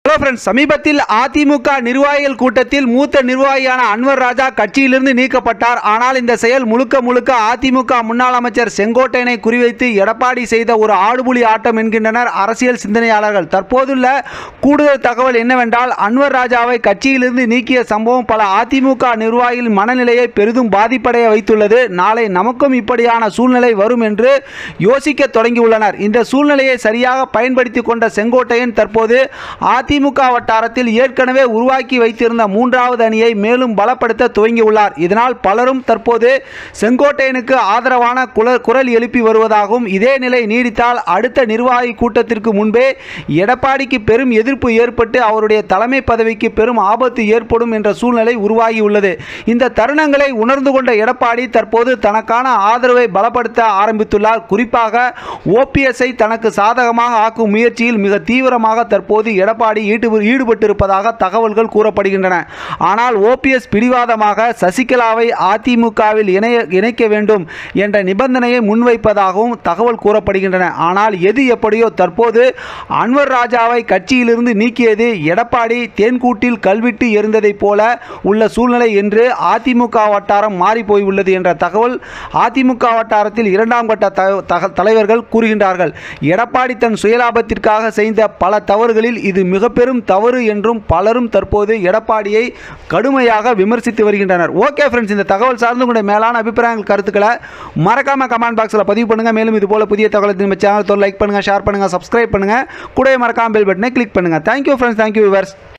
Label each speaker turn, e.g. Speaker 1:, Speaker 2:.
Speaker 1: hello friends சமீபத்தில் அதிமுக நிர்வாகிகள் கூட்டத்தில் மூத்த நிர்வாகியான அன்வர் ராஜா கட்சியிலிருந்து நீக்கப்பட்டார் ஆனால் இந்த செயல் முழுக்க முழுக்க அதிமுக முன்னாள் அமைச்சர் செங்கோட்டையனை குறிவைத்து எடப்பாடி செய்த ஒரு ஆடுபுலி ஆட்டம் என்கின்றனர் அரசியல் சிந்தனையாளர்கள் தற்போதுள்ள கூடுதல் தகவல் என்னவென்றால் அன்வர் ராஜாவை கட்சியிலிருந்து நீக்கிய சம்பவம் பல அதிமுக நிர்வாகிகள் மனநிலையை பெரிதும் பாதிப்படைய வைத்துள்ளது நாளை நமக்கும் இப்படியான சூழ்நிலை வரும் என்று யோசிக்க தொடங்கியுள்ளனர் இந்த சூழ்நிலையை சரியாக பயன்படுத்தி கொண்ட செங்கோட்டையன் தற்போது அதிமுக வட்டாரத்தில் ஏற்கனவே உருவாக்கி வைத்திருந்த மூன்றாவது அணியை மேலும் பலப்படுத்த துவங்கியுள்ளார் இதனால் பலரும் தற்போது செங்கோட்டையனுக்கு ஆதரவான குல- குரல் எழுப்பி வருவதாகவும் இதே நிலை நீடித்தால் அடுத்த நிர்வாகி கூட்டத்திற்கு முன்பே எடப்பாடிக்கு பெரும் எதிர்ப்பு ஏற்பட்டு அவருடைய தலைமை பதவிக்கு பெரும் ஆபத்து ஏற்படும் என்ற சூழ்நிலை உருவாகியுள்ளது இந்த தருணங்களை உணர்ந்து கொண்ட எடப்பாடி தற்போது தனக்கான ஆதரவை பலப்படுத்த ஆரம்பித்துள்ளார் குறிப்பாக ஓபிஎஸ்ஐ தனக்கு சாதகமாக ஆக்கும் முயற்சியில் மிக தீவிரமாக தற்போது எடப்பாடி ஈடு ஈடுபட்டிருப்பதாக தகவல்கள் கூறப்படுகின்றன ஆனால் ஓபிஎஸ் பிடிவாதமாக சசிகலாவை அதிமுகவில் இணைய இணைக்க வேண்டும் என்ற நிபந்தனையை முன்வைப்பதாகவும் தகவல் கூறப்படுகின்றன ஆனால் எது எப்படியோ தற்போது அன்வர் ராஜாவை கட்சியிலிருந்து நீக்கியது எடப்பாடி தேன்கூட்டில் கல்விட்டு எறிந்ததைப் போல உள்ள சூழ்நிலை என்று அதிமுக வட்டாரம் மாறி போய் உள்ளது என்ற தகவல் அதிமுக வட்டாரத்தில் இரண்டாம் கட்ட த- தக- தலைவர்கள் கூறுகின்றார்கள் எடப்பாடி தன் சுயலாபத்திற்காக செய்த பல தவறுகளில் இது மிக பெரும் தவறு என்றும் பலரும் தற்போது எடப்பாடியை கடுமையாக விமர்சித்து வருகின்றனர் ஓகே ஃப்ரெண்ட்ஸ் இந்த தகவல் சார்ந்து உங்களுடைய மேலான அபிப்பிராயங்கள் கருத்துக்களை மறக்காம கமெண்ட் பாக்ஸில் பதிவு பண்ணுங்க மேலும் இது போல புதிய தகவலை நம்ம சேனல் லைக் பண்ணுங்க ஷேர் பண்ணுங்க சப்ஸ்கிரைப் பண்ணுங்க கூடவே மறக்காம பெல் பட்டனை கிளிக் பண்ணுங்க தேங்க்யூ ஃப்ரெண்ட்ஸ் தேங்க்யூ விவர்ஸ்